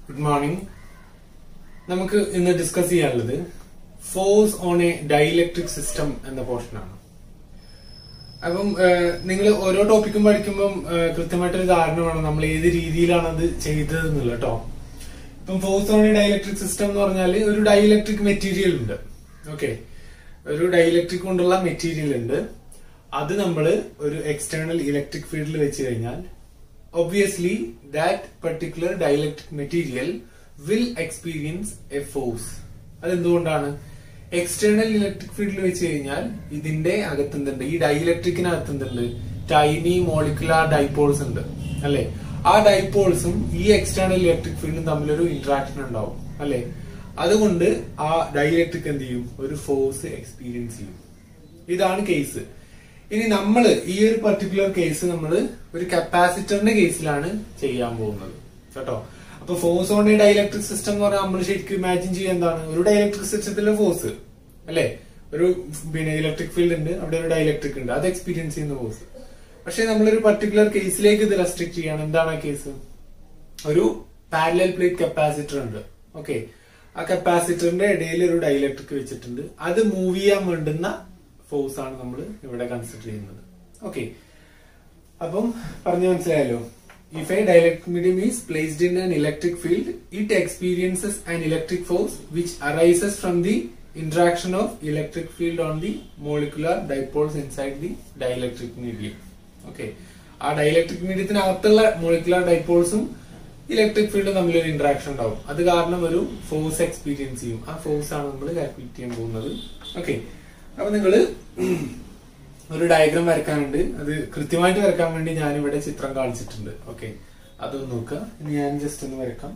Good morning നമുക്ക് ഇന്ന് discuss ചെയ്യാനുള്ളത് force on a dielectric system എന്ന പോർഷനാണ് അപ്പം നിങ്ങൾ ഓരോ ടോപ്പിക്കും പഠിക്കുമ്പം ഏഹ്, കൃത്യമായിട്ടൊരു ധാരണ വേണം നമ്മൾ ഏത് രീതിയിലാണ് അത് ചെയ്തത് എന്നുള്ളത് കേട്ടോ ഇപ്പം force on a dielectric system എന്ന് പറഞ്ഞാൽ ഒരു ഡൈഇലക്ട്രിക് മെറ്റീരിയൽ ഉണ്ട് ഓക്കെ ഒരു ഡൈഇലക്ട്രിക് കൊണ്ടുള്ള മെറ്റീരിയൽ ഉണ്ട് അത് നമ്മൾ ഒരു എക്സ്റ്റേണൽ ഇലക്ട്രിക് ഫീൽഡിൽ വെച്ച് കഴിഞ്ഞാൽ obviously that particular dielectric material will experience a force അതെന്തുകൊണ്ടാണ് എക്സ്റ്റേണൽ ഇലക്ട്രിക് ഫീൽഡിൽ വെച്ച് കഴിഞ്ഞാൽ ഇതിന്റെ അകത്തെന്തുണ്ട് ഈ ഡൈഇലക്ട്രിക്കിനകത്ത് എന്തുണ്ട് ടൈനി മോളിക്കുലാർ ഡൈപോൾസ് ഉണ്ട് അല്ലെ ആ ഡൈപോൾസും ഈ എക്സ്റ്റേണൽ ഇലക്ട്രിക് ഫീൽഡും തമ്മിലൊരു ഇന്ററാക്ഷൻ ഉണ്ടാവും അല്ലെ അതുകൊണ്ട് ആ ഡൈഇലക്ട്രിക് എന്ത് ചെയ്യും ഒരു ഫോഴ്സ് എക്സ്പീരിയൻസ് ചെയ്യും ഇതാണ് കേസ് ഇനി നമ്മൾ ഈ ഒരു പർട്ടിക്കുലർ കേസ് നമ്മൾ ഒരു കപ്പാസിറ്ററിന്റെ കേസിലാണ് ചെയ്യാൻ പോകുന്നത് കേട്ടോ അപ്പൊ force on a dielectric system എന്ന് പറഞ്ഞാൽ നമ്മൾ ശരിക്കും ഇമാജിൻ ചെയ്യുക എന്താണ് ഒരു ഡൈഇലക്ട്രിക് സിസ്റ്റത്തിലെ ഫോഴ്സ് അല്ലെ ഒരു പിന്നെ ഇലക്ട്രിക് ഫീൽഡ് ഉണ്ട് അവിടെ ഒരു ഡൈഇലക്ട്രിക് ഉണ്ട് അത് എക്സ്പീരിയൻസ് ചെയ്യുന്ന ഫോഴ്സ് പക്ഷെ നമ്മളൊരു പർട്ടിക്കുലർ കേസിലേക്ക് ഇത് റെസ്ട്രിക്ട് ചെയ്യാണ് എന്താണ് ആ കേസ് ഒരു പാരലൽ പ്ലേറ്റ് കപ്പാസിറ്റർ ഉണ്ട് ഓക്കെ ആ കപ്പാസിറ്ററിന്റെ ഇടയിൽ ഒരു ഡൈഇലക്ട്രിക് വെച്ചിട്ടുണ്ട് അത് മൂവ് ചെയ്യാൻ വേണ്ടുന്ന ഫോഴ്സ് ആണ് നമ്മൾ ഇവിടെ കൺസിഡർ ചെയ്യുന്നത് ഓക്കെ അപ്പം പറഞ്ഞു മനസ്സിലായല്ലോ if a dielectric medium is placed in an electric field it experiences an electric force which arises from the interaction of electric field on the molecular dipoles inside the dielectric medium okay ആ dielectric മീഡിയത്തിനകത്തുള്ള molecular ഡൈപോൾസും electric ഫീൽഡും തമ്മിലൊരു interaction ഉണ്ടാവും അത് കാരണം ഒരു force experience ചെയ്യും ആ ഫോഴ്സ് ആണ് നമ്മൾ കാൽക്കുലേറ്റ് ചെയ്യാൻ പോകുന്നത് ഓക്കെ അപ്പൊ നിങ്ങള് ഒരു ഡയഗ്രാം വരക്കാനുണ്ട് അത് കൃത്യമായിട്ട് വരക്കാൻ വേണ്ടി ഞാൻ ഇവിടെ ചിത്രം കാണിച്ചിട്ടുണ്ട് ഓക്കെ അതൊന്ന് നോക്കുക ഇനി ഞാൻ ജസ്റ്റ് ഒന്ന് വരക്കാം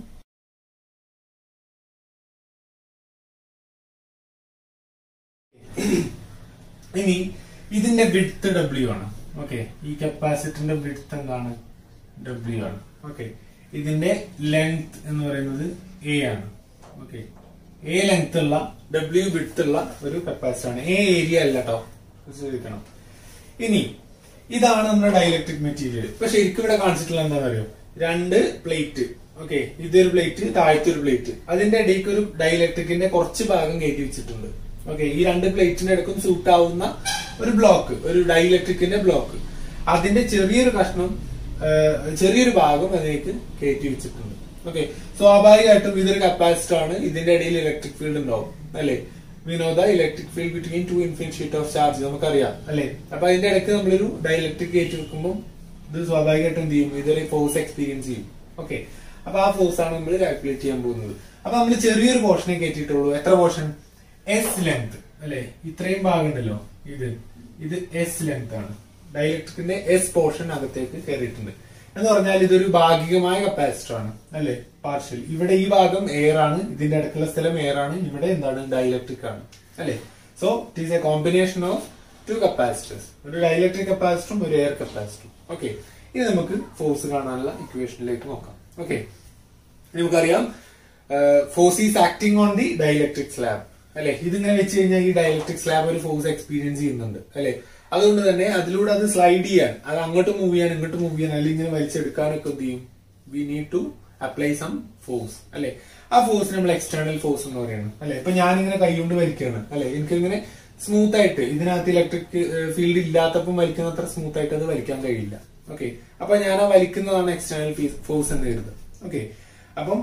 ഇനി ഇതിന്റെ വിഡ്ത്ത് ഡബ്ല്യു ആണ് ഓക്കെ ഈ കപ്പാസിറ്ററിന്റെ വിഡ്ത്ത് എന്താണ് ഡബ്ല്യു ആണ് ഓക്കെ ഇതിന്റെ ലെങ്ത് എന്ന് പറയുന്നത് എ ആണ് ഓക്കെ എ ലെങ്ത് ഉള്ള ഡബ്ല്യു വിഡ്ത്ത് ഉള്ള ഒരു കപ്പാസിറ്റർ ആണ് എ ഏരിയ അല്ല കേട്ടോ ശ്രദ്ധിക്കണം ഇനി ഇതാണ് നമ്മുടെ ഡൈലക്ട്രിക് മെറ്റീരിയൽ ഇപ്പൊ ശരിക്കും ഇവിടെ കാണിച്ചിട്ടുള്ള എന്താ പറയുക രണ്ട് പ്ലേറ്റ് ഓക്കെ ഇതൊരു പ്ലേറ്റ് താഴത്തെ ഒരു പ്ലേറ്റ് അതിന്റെ ഇടയ്ക്ക് ഒരു ഡൈലക്ട്രിക്കിന്റെ കുറച്ച് ഭാഗം കയറ്റി വെച്ചിട്ടുണ്ട് ഓക്കെ ഈ രണ്ട് പ്ലേറ്റിന്റെ ഇടയ്ക്കും സൂട്ട് ആവുന്ന ഒരു ബ്ലോക്ക് ഒരു ഡൈലക്ട്രിക്കിന്റെ ബ്ലോക്ക് അതിന്റെ ചെറിയൊരു കഷ്ണം ആ, ചെറിയൊരു ഭാഗം അതിലേക്ക് കയറ്റി വെച്ചിട്ടുണ്ട് ഓക്കെ സ്വാഭാവികമായിട്ടും ഇതൊരു കപ്പാസിറ്റർ ആണ് ഇതിന്റെ ഇടയിൽ ഇലക്ട്രിക് ഫീൽഡ് ഉണ്ടാവും അല്ലെ വിനോദ electric field between two infinite sheet of charge നമുക്കറിയാം അല്ലെ അപ്പൊ അതിന്റെ ഇടയ്ക്ക് നമ്മളൊരു ഡൈലക്ട്രിക് കയറ്റി വെക്കുമ്പോൾ ഇത് സ്വാഭാവികമായിട്ടും എന്ത് ചെയ്യും ഇതൊരു ഫോഴ്സ് എക്സ്പീരിയൻസ് ചെയ്യും ഓക്കെ അപ്പൊ ആ ഫോഴ്സ് ആണ് നമ്മൾ കാൽക്കുലേറ്റ് ചെയ്യാൻ പോകുന്നത് അപ്പൊ നമ്മൾ ചെറിയൊരു പോർഷനെ കയറ്റിയിട്ടുള്ളൂ എത്ര പോർഷൻ എസ് ലെങ്ത് അല്ലെ ഇത്രയും ഭാഗം ഉണ്ടല്ലോ ഇത് ഇത് എസ് ലെങ്ത് ആണ് ഡൈലക്ട്രിക്കിന്റെ എസ് പോർഷൻ അകത്തേക്ക് കയറിയിട്ടുണ്ട് എന്ന് പറഞ്ഞാൽ ഇതൊരു ഭാഗികമായ കപ്പാസിറ്റർ ആണ് അല്ലെ പാർഷ്യൽ ഇവിടെ ഈ ഭാഗം എയർ ആണ് ഇതിന്റെ അടുക്കുള്ള സ്ഥലം എയർ ആണ് ഇവിടെ എന്താണ് ഡൈലക്ട്രിക് ആണ് അല്ലെ so it is a combination of two capacitors ഒരു ഡൈലക്ട്രിക് കപ്പാസിറ്ററും ഒരു എയർ കപ്പാസിറ്ററും ഓക്കെ ഇനി നമുക്ക് ഫോഴ്സ് കാണാനുള്ള ഇക്വേഷനിലേക്ക് നോക്കാം ഓക്കെ നമുക്കറിയാം force is acting on the dielectric slab അല്ലെ ഇതിങ്ങനെ വെച്ച് കഴിഞ്ഞാൽ ഈ ഡൈലക്ട്രിക് സ്ലാബ് ഒരു ഫോഴ്സ് എക്സ്പീരിയൻസ് ചെയ്യുന്നുണ്ട് അല്ലെ അതുകൊണ്ട് തന്നെ അതിലൂടെ അത് സ്ലൈഡ് ചെയ്യാൻ അത് അങ്ങോട്ട് മൂവ് ചെയ്യാൻ ഇങ്ങോട്ട് മൂവ് ചെയ്യാൻ അല്ലെങ്കിൽ ഇങ്ങനെ വലിച്ചെടുക്കാനൊക്കെ എന്ത് ചെയ്യും we need to apply some force അല്ലെ ആ ഫോഴ്സ് നമ്മൾ എക്സ്റ്റേണൽ ഫോഴ്സ് എന്ന് പറയുന്നത് അല്ലെ ഇപ്പൊ ഞാനിങ്ങനെ കൈകൊണ്ട് വലിക്കുകയാണ് അല്ലെ എനിക്കിങ്ങനെ സ്മൂത്ത് ആയിട്ട് ഇതിനകത്ത് ഇലക്ട്രിക് ഫീൽഡ് ഇല്ലാത്തപ്പം വലിക്കുന്നത്ര സ്മൂത്ത് ആയിട്ട് അത് വലിക്കാൻ കഴിയില്ല ഓക്കെ അപ്പൊ ഞാൻ ആ വലിക്കുന്നതാണ് എക്സ്റ്റേണൽ ഫോഴ്സ് എന്ന് കരുതുന്നത് ഓക്കെ അപ്പം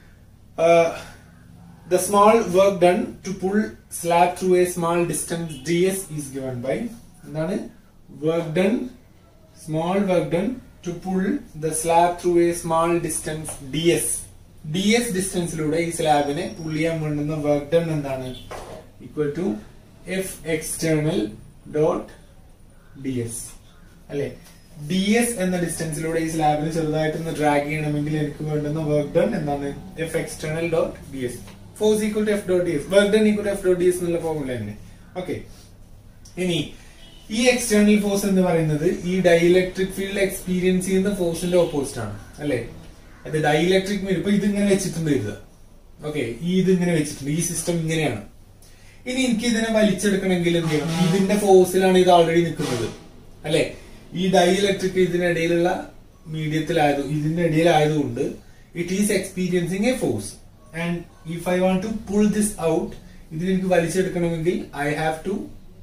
the small work done to pull slab through a small distance ds is given by എന്താണ് work done small work done to pull the slab through a small distance ds ds ഡിസ്റ്റൻസിലൂടെ ഈ സ്ലാബിനെ pull ചെയ്യാൻ വേണ്ടുന്ന work done എന്താണ് equal to F external dot D S അല്ലെ D S എന്ന ഡിസ്റ്റൻസിലൂടെ ഈ സ്ലാബിന് ചെറുതായിട്ടൊന്ന് ഡ്രാഗ് ചെയ്യണമെങ്കിൽ എനിക്ക് വേണ്ടുന്ന വർക്ക് ഡൺ എന്താണ് F external dot D S force equal to F dot D S work done equal to F dot D S എന്നുള്ള ഫോർമുല തന്നെ ഓക്കെ ഇനി ഈ എക്സ്റ്റേണൽ ഫോഴ്സ് എന്ന് പറയുന്നത് ഈ ഡൈഇലക്ട്രിക് ഫീൽഡ് എക്സ്പീരിയൻസ് ചെയ്യുന്ന ഫോഴ്സിന്റെ ഓപ്പോസിറ്റ് ആണ് അല്ലെ അത് ഡൈഇലക്ട്രിക് ഫീൽഡ് ഇപ്പൊ ഇതിങ്ങനെ വെച്ചിട്ടുണ്ട് ഇത് ഓക്കെ ഈ ഇതിങ്ങനെ വെച്ചിട്ടുണ്ട് ഈ സിസ്റ്റം ഇങ്ങനെയാണ് ഇനി എനിക്ക് ഇതിനെ വലിച്ചെടുക്കണമെങ്കിൽ എന്ത് ചെയ്യണം ഇതിന്റെ ഫോഴ്സിലാണ് ഇത് ഓൾറെഡി നിൽക്കുന്നത് അല്ലെ ഈ ഡൈഇലക്ട്രിക് ഇതിനിടയിലുള്ള മീഡിയത്തിലായത് ഇതിന്റെ ഇടയിലായതുകൊണ്ട് it is experiencing a force and if I want to pull this out ഇതിന് എനിക്ക് വലിച്ചെടുക്കണമെങ്കിൽ I have to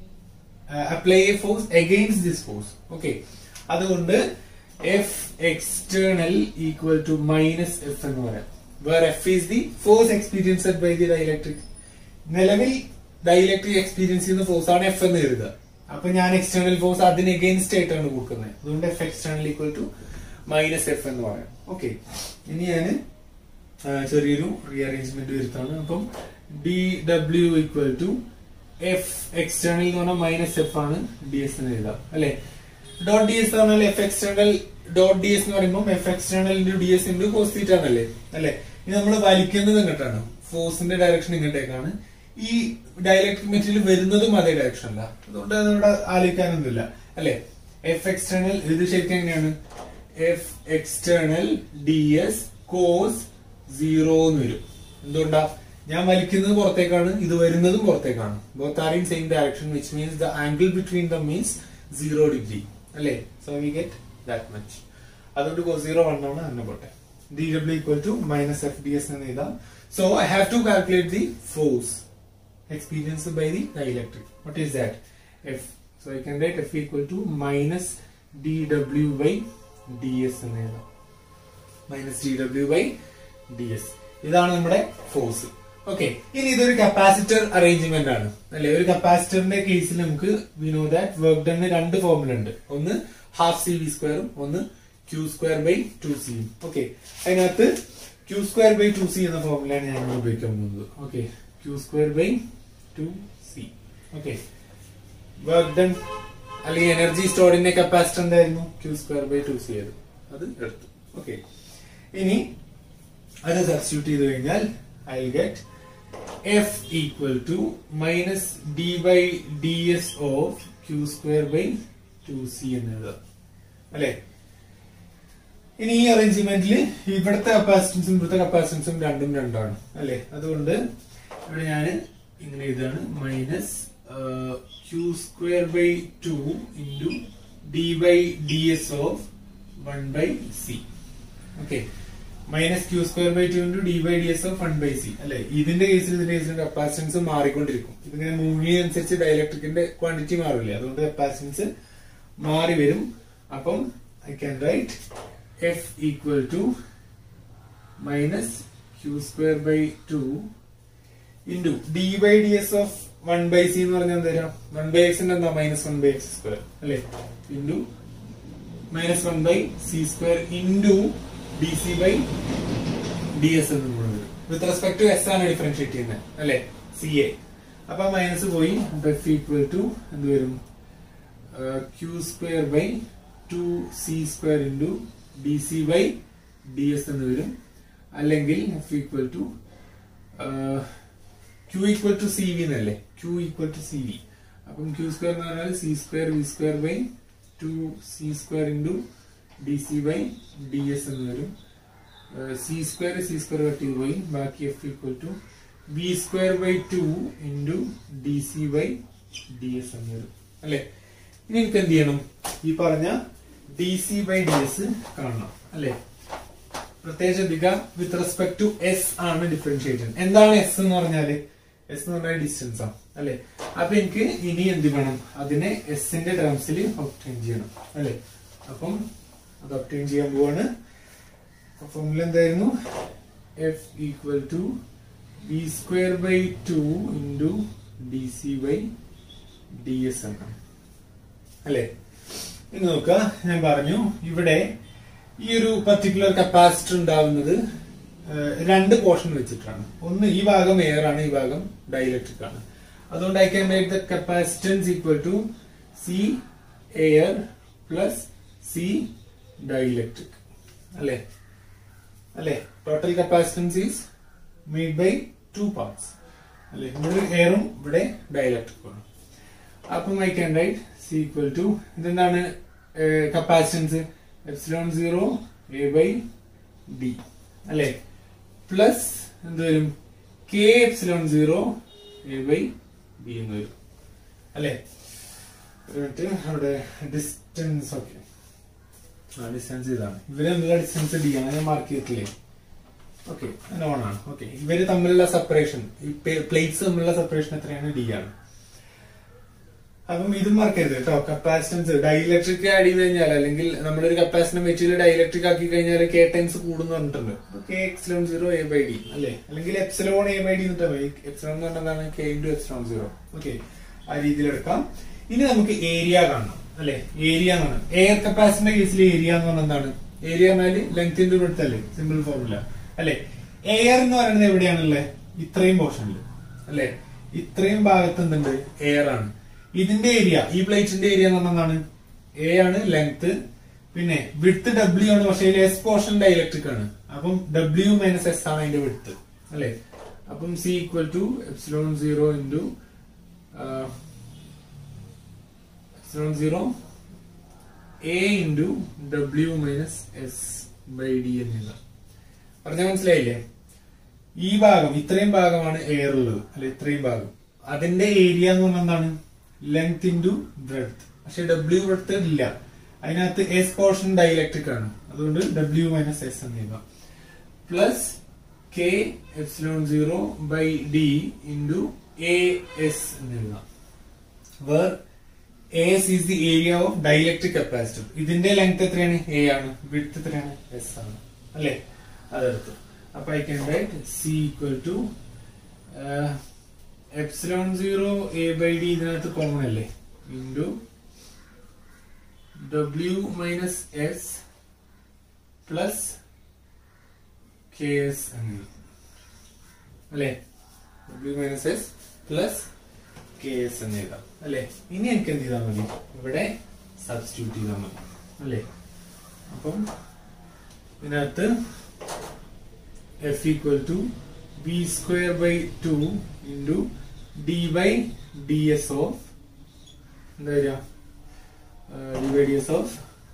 apply a force against this force okay അതുകൊണ്ട് F external equal to minus F എന്ന് പറയാം where F is the force experienced by the dielectric നിലവിൽ dielectric experience ചെയ്യുന്ന force ആണ് F എന്ന് കരുതുക അപ്പൊ ഞാൻ എക്സ്റ്റേണൽ ഫോഴ്സ് അതിന് എഗെയിൻസ്റ്റ് ആയിട്ടാണ് കൊടുക്കുന്നത് അതുകൊണ്ട് F external equal to minus F എന്ന് പറയാം ഓക്കെ ഇനി ഞാൻ ചെറിയൊരു റീഅറേഞ്ച്മെന്റ് വരുത്താണ് അപ്പം D W equal to F external എന്ന് പറഞ്ഞാൽ മൈനസ് എഫ് ആണ് ഡി എസ് എന്ന് എഴുതാം അല്ലെ ഡോട്ട് ഡി എസ് പറഞ്ഞാൽ F external dot D S എന്ന് പറയുമ്പോൾ F external into D S into cos theta എന്നല്ലേ അല്ലെ ഇത് നമ്മൾ വലിക്കുന്നത് ഇങ്ങോട്ടാണ് ഫോഴ്സിന്റെ ഡയറക്ഷൻ ഇങ്ങോട്ടേക്കാണ് ഈ ഡയലക്ട്രിക് മെറ്റീരിയൽ വരുന്നതും അതേ ഡയറക്ഷൻ അല്ല അതുകൊണ്ട് അതിവിടെ ആലോചിക്കാനൊന്നുമില്ല അല്ലെ എഫ് എക്സ്റ്റേണൽ ഇത് ശരിക്കും എങ്ങനെയാണ് F external D S cos zero എന്ന് വരും എന്തുകൊണ്ടാ ഞാൻ വലിക്കുന്നത് പുറത്തേക്കാണ് ഇത് വരുന്നതും പുറത്തേക്കാണ് both are in same direction which means the angle between the means zero degree അല്ലേ so we get that much അതുകൊണ്ട് കോസ് സീറോ വൺ ആണ് തന്നെ പോട്ടെ D W equal to minus F D S എന്ന് എഴുതാം so I have to calculate the force experienced by the dielectric. What is that? F. So I can write F equal to minus dW by ds എന്ന് എഴുതാം minus D W by D S ഇതാണ് നമ്മുടെ force okay ഇനി ഇതൊരു capacitor arrangement ആണ് അല്ലെ ഒരു കപ്പാസിറ്ററിന്റെ കേസിൽ നമുക്ക് we know that work done രണ്ട് ഫോർമുല ഉണ്ട് ഒന്ന് ഹാഫ് സി വി സ്ക്വയറും ഒന്ന് ക്യൂ സ്ക്വയർ ബൈ ടു സിയും ഓക്കെ അതിനകത്ത് Q square by two C എന്ന ഫോർമുലയാണ് ഞാൻ ഇവിടെ ഉപയോഗിക്കാൻ പോകുന്നത് okay Q square by two C okay work done അല്ലെങ്കിൽ എനർജി സ്റ്റോർഡിന്റെ കപ്പാസിറ്റർ എന്തായിരുന്നു Q square by two C അത് അത് എടുത്തു ഓക്കെ ഇനി അത് സബ്സ്റ്റിറ്റ്യൂട്ട് ചെയ്ത് കഴിഞ്ഞാൽ I get F equal to minus D by D S of Q square by two C എന്ന് എഴുതാം അല്ലെ ഇനി ഈ അറേഞ്ച്മെന്റിൽ ഇവിടുത്തെ കപ്പാസിറ്റൻസും ഇവിടുത്തെ കപ്പാസിറ്റൻസും രണ്ടും രണ്ടാണ് അല്ലെ അതുകൊണ്ട് ഇവിടെ ഞാൻ ഇങ്ങനെ എഴുതാണ് minus Q square by two into D by D S of one by C okay minus Q square by two into D by D S of one by C അല്ലെ ഇതിന്റെ കേസിൽ ഇതിന്റെ കേസിൽ കപ്പാസിറ്റൻസ് മാറിക്കൊണ്ടിരിക്കും ഇതിങ്ങനെ മൂവിനനുസരിച്ച് ഡയലക്ട്രിക്കിന്റെ ക്വാണ്ടിറ്റി മാറില്ലേ അതുകൊണ്ട് capacitance മാറി വരും അപ്പം I can write F equal to minus Q square by two into D by D S of one by C എന്ന് പറഞ്ഞാൽ എന്താ വൺ ബൈ എക്സിന്റെ എന്താ minus one by X square അല്ലെ into minus one by C square into D C by D S എന്ന് വരും with respect to S ആണ് differentiate ചെയ്യുന്നത് അല്ലെ സി എ അപ്പൊ മൈനസ് പോയി എഫ് ഈക്വൽ ടു എന്ത് വരും Q square by two C square into D C by D S എന്ന് വരും അല്ലെങ്കിൽ F equal to Q equal to C V എന്നല്ലേ Q equal to C V അപ്പം ക്യൂ സ്ക്വയർ എന്ന് പറഞ്ഞാൽ C square V square by two C square into D C by D S എന്ന് വരും C square C square cut ചെയ്ത് പോയി ബാക്കി F equal to V square by two into D C by D S എന്ന് വരും അല്ലെ ഇനി എനിക്ക് എന്ത് ചെയ്യണം ഈ പറഞ്ഞ D C by D S കാണണം അല്ലെ പ്രത്യേകിച്ച് ശ്രദ്ധിക്കുക വിത്ത് റെസ്പെക്ട് ടു എസ് ആണ് ഡിഫറൻഷിയേഷൻ എന്താണ് എസ് എന്ന് പറഞ്ഞാല് എസ് എന്ന് പറഞ്ഞാൽ ഡിസ്റ്റൻസ് ആണ് അല്ലെ അപ്പൊ എനിക്ക് ഇനി എന്ത് വേണം അതിനെ എസിന്റെ ടേംസിൽ ഒപ്റ്റൈൻ ചെയ്യണം അല്ലെ അപ്പം അത് ഒപ്റ്റൈൻ ചെയ്യാൻ പോവാണ് ഫോമുല എന്തായിരുന്നു F equal to B square by two into D C by D S എന്നാണ് അല്ലെ ഇനി നോക്കുക ഞാൻ പറഞ്ഞു ഇവിടെ ഈ ഒരു പർട്ടിക്കുലർ കപ്പാസിറ്റർ ഉണ്ടാവുന്നത് ഏഹ്, രണ്ട് പോർഷൻ വെച്ചിട്ടാണ് ഒന്ന് ഈ ഭാഗം എയർ ആണ് ഈ ഭാഗം ഡൈലക്ട്രിക് ആണ് അതുകൊണ്ട് I can make the capacitance equal to C air plus C dielectric അല്ലേ അല്ലേ total capacitance is made by two parts അല്ലേ ഇവിടെ എയറും ഇവിടെ ഡൈലക്ട്രിക്കും ആണ് അപ്പം I can write C equal to ഇതെന്താണ് capacitance epsilon zero A by D അല്ലെ പ്ലസ് എന്ത് വരും K epsilon zero A by B എന്ന് വരും അല്ലെ ഒരു മിനിറ്റ് അവിടെ ഡിസ്റ്റൻസ് ഓക്കെ ആ ഡിസ്റ്റൻസ് ഇതാണ് ഇവര് എന്നുള്ള ഡിസ്റ്റൻസ് ഡി ആണ് ഞാൻ മാർക്ക് ചെയ്തിട്ടില്ലേ ഓക്കെ നോൺ ആണ് ഓക്കെ ഇവര് തമ്മിലുള്ള സെപ്പറേഷൻ ഈ പ്ലേറ്റ്സ് തമ്മിലുള്ള സെപ്പറേഷൻ എത്രയാണ് ഡി ആണ് അപ്പം ഇതും മറക്കരുത് കേട്ടോ കപ്പാസിറ്റൻസ് ഡൈഇലക്ട്രിക് ആഡ് ചെയ്ത് കഴിഞ്ഞാൽ അല്ലെങ്കിൽ നമ്മളൊരു കപ്പാസിറ്റർ വെച്ചിട്ട് ഡൈഇലക്ട്രിക് ആക്കി കഴിഞ്ഞാൽ കെ ടൈംസ് കൂടുന്ന പറഞ്ഞിട്ടുണ്ട് K epsilon zero A by D അല്ലെ അല്ലെങ്കിൽ എപ്സിലോൺ എ ബൈ ഡി എന്നിട്ട് എപ്സിലോൺ എന്ന് പറഞ്ഞതാണ് K into epsilon zero okay ആ രീതിയിൽ എടുക്കാം ഇനി നമുക്ക് ഏരിയ കാണണം അല്ലെ ഏരിയ എന്നാണ് എയർ കപ്പാസിറ്ററിന്റെ കേസിൽ ഏരിയ എന്ന് പറഞ്ഞാൽ എന്താണ് ഏരിയ എന്നാൽ ലെങ്ത് ഇൻറ്റു വിഡ്ത്ത് അല്ലേ സിമ്പിൾ ഫോർമുല അല്ലെ എയർ എന്ന് പറയുന്നത് എവിടെയാണല്ലേ ഇത്രയും പോർഷനിൽ അല്ലെ ഇത്രയും ഭാഗത്ത് എന്തുണ്ട് എയർ ആണ് ഇതിന്റെ ഏരിയ ഈ പ്ലേറ്റിന്റെ ഏരിയ എന്ന് പറഞ്ഞാൽ എന്താണ് എ ആണ് ലെങ്ത് പിന്നെ വിഡ്ത്ത് ഡബ്ല്യു ആണ് പക്ഷേ എസ് പോർഷൻ ഡൈലക്ട്രിക് ആണ് അപ്പം ഡബ്ല്യു മൈനസ് എസ് ആണ് അതിന്റെ വിഡ്ത്ത് അല്ലെ അപ്പം C equal to epsilon zero into epsilon zero A into W minus S by D എന്നില്ല പറഞ്ഞാൽ മനസ്സിലായില്ലേ ഈ ഭാഗം ഇത്രയും ഭാഗമാണ് എയർ ഉള്ളത് അല്ലെ ഇത്രയും ഭാഗം അതിന്റെ ഏരിയ എന്ന് പറഞ്ഞാൽ എന്താണ് ലെങ്ത് ഇൻറ്റു ബ്രെഡ്ത്ത് പക്ഷെ ഡബ്ല്യു ബ്രെഡ്ത്ത് ഇല്ല അതിനകത്ത് എസ് പോർഷൻ ഡൈലക്ട്രിക് ആണ് അതുകൊണ്ട് ഡബ്ല്യു മൈനസ് എസ് എന്ന് എഴുതാം plus K epsilon zero by D into A S എന്ന് എഴുതാം where S is the area of dielectric capacitor ഇതിന്റെ ലെങ്ത് എത്രയാണ് എ ആണ് വിഡ്ത്ത് എത്രയാണ് എസ് ആണ് അല്ലേ അതെടുത്ത് അപ്പൊ I can write C equal to epsilon zero A by D ഇതിനകത്ത് കോമൺ അല്ലേ into W minus S plus K S അങ്ങനെ അല്ലേ W minus S plus K S എന്ന് എഴുതാം അല്ലേ ഇനി എനിക്ക് എന്ത് ചെയ്താൽ മതി ഇവിടെ സബ്സ്റ്റിറ്റ്യൂട്ട് ചെയ്താൽ മതി അല്ലേ അപ്പം ഇതിനകത്ത് F equal to B square by two into D by D S of എന്താ വരിക D by D S of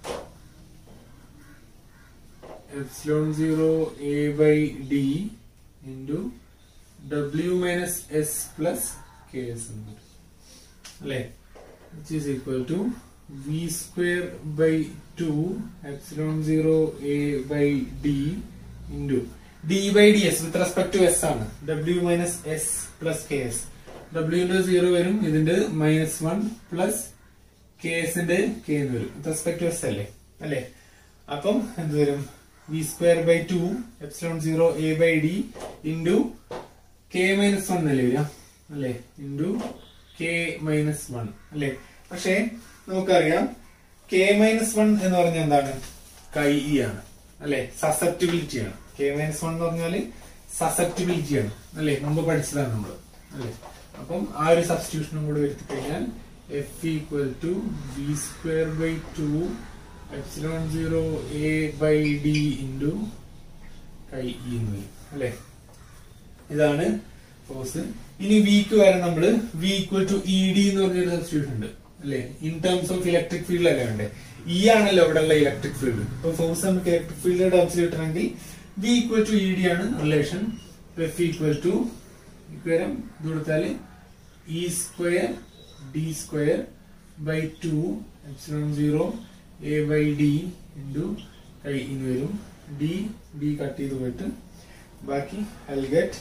epsilon zero A by D into W minus S plus K S എന്ന് വരും അല്ലേ which is equal to V square by two epsilon zero A by D into D by D S with respect to S ആണ് W minus S plus K S ഡബ്ല്യുന്റെ zero വരും ഇതിന്റെ minus one plus K എസിന്റെ K എന്ന് വരും with respect to S അല്ലേ അല്ലേ അപ്പം എന്ത് വരും V square by two epsilon zero A by D into K minus one അല്ലേ വരിക അല്ലേ ഇൻറ്റു കെ മൈനസ് വൺ അല്ലേ പക്ഷേ നമുക്കറിയാം കെ മൈനസ് വൺ എന്ന് പറഞ്ഞാൽ എന്താണ് കൈ ഇ ആണ് അല്ലെ സസെപ്റ്റിബിലിറ്റി ആണ് കെ മൈനസ് വൺ എന്ന് പറഞ്ഞാല് സസെപ്റ്റിബിലിറ്റി ആണ് അല്ലെ മുമ്പ് പഠിച്ചതാണ് നമ്മൾ അല്ലെ അപ്പം ആ ഒരു സബ്സ്റ്റിറ്റ്യൂഷനും കൂടെ വരുത്തി കഴിഞ്ഞാൽ F equal to B square by two epsilon zero A by D into chi E എന്ന് വരും അല്ലെ ഇതാണ് ഫോഴ്സ് ഇനി വിക്ക് വരെ നമ്മള് V equal to E D എന്ന് പറഞ്ഞൊരു സബ്സ്റ്റിറ്റ്യൂഷൻ ഉണ്ട് അല്ലെ in terms of electric field അല്ലേ വേണ്ടേ ഇ ആണല്ലോ ഇവിടെ ഉള്ള ഇലക്ട്രിക് ഫീൽഡ് ഇപ്പൊ ഫോഴ്സ് നമുക്ക് ഇലക്ട്രിക് ഫീൽഡിന്റെ ടേംസിൽ കിട്ടണമെങ്കിൽ V equal to E D ആണ് റിലേഷൻ എഫ് ഈക്വൽ ടു ഇക്വരം ഇത് കൊടുത്താല് E square D square by two epsilon zero A by D into chi ഇന്ന് വരും ഡി ഡി കട്ട് ചെയ്ത് പോയിട്ട് ബാക്കി I get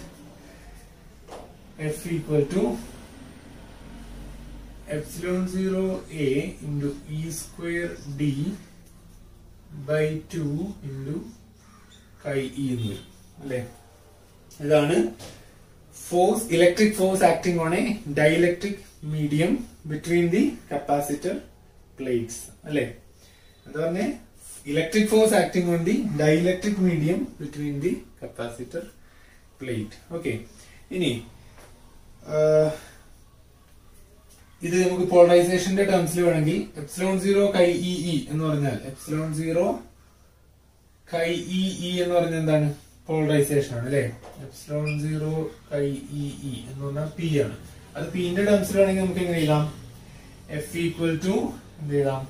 F equal to epsilon zero A into E square D by two into chi E എന്ന് വരും അല്ലേ ഇതാണ് force electric force acting on a dielectric medium between the capacitor plates അല്ലേ എന്താ പറഞ്ഞേ electric force acting on the dielectric medium between the capacitor plate okay ഇനി ഇത് നമുക്ക് പോളറൈസേഷന്റെ ടേംസിൽ വേണമെങ്കിൽ epsilon zero chi E E എന്ന് പറഞ്ഞാൽ epsilon zero chi E E എന്ന് പറഞ്ഞാൽ എന്താണ് പോളറൈസേഷൻ ആണ് അല്ലെ epsilon zero chi E E എന്ന് പറഞ്ഞാൽ പി ആണ് അത് പിന്റെ ടേംസിൽ വേണമെങ്കിൽ നമുക്ക് എങ്ങനെ എഴുതാം എഫ് ഈക്വൽ ടു എന്ത് എഴുതാം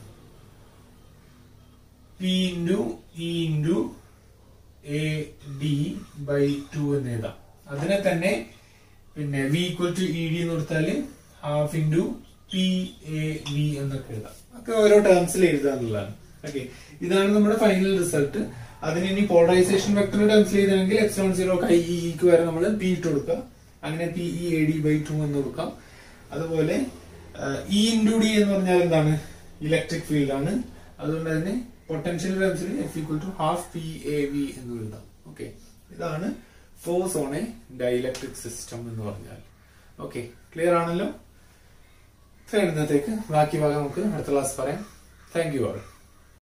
P into E into A D by two എന്ന് എഴുതാം അതിനെ തന്നെ പിന്നെ V equal to E D എന്ന് കൊടുത്താല് half into P A V എന്നൊക്കെ എഴുതാം ഒക്കെ ഓരോ ടേംസിൽ എഴുതുക എന്നുള്ളതാണ് ഓക്കെ ഇതാണ് നമ്മുടെ ഫൈനൽ റിസൾട്ട് അതിന് ഇനി പോളറൈസേഷൻ വെക്ടർ ടേംസിൽ ചെയ്തെങ്കിൽ എക്സോൺ സീറോ കൈ ഇക്ക് വരെ നമ്മൾ പി ഇട്ട് കൊടുക്കുക അങ്ങനെ P E A D by two എന്ന് കൊടുക്കാം അതുപോലെ ഇ ഇൻറ്റു ഡി എന്ന് പറഞ്ഞാൽ എന്താണ് ഇലക്ട്രിക് ഫീൽഡ് ആണ് അതുകൊണ്ട് തന്നെ പൊട്ടൻഷ്യൽ ടേംസിൽ F equal to half P A V എന്ന് എഴുതാം ഓക്കെ ഇതാണ് force on a dielectric system എന്ന് പറഞ്ഞാൽ ഓക്കെ ക്ലിയർ ആണല്ലോ ഇത്രയും ഇന്നത്തേക്ക് ബാക്കി ഭാഗം നമുക്ക് അടുത്ത ക്ലാസ് പറയാം താങ്ക് യു ആൾ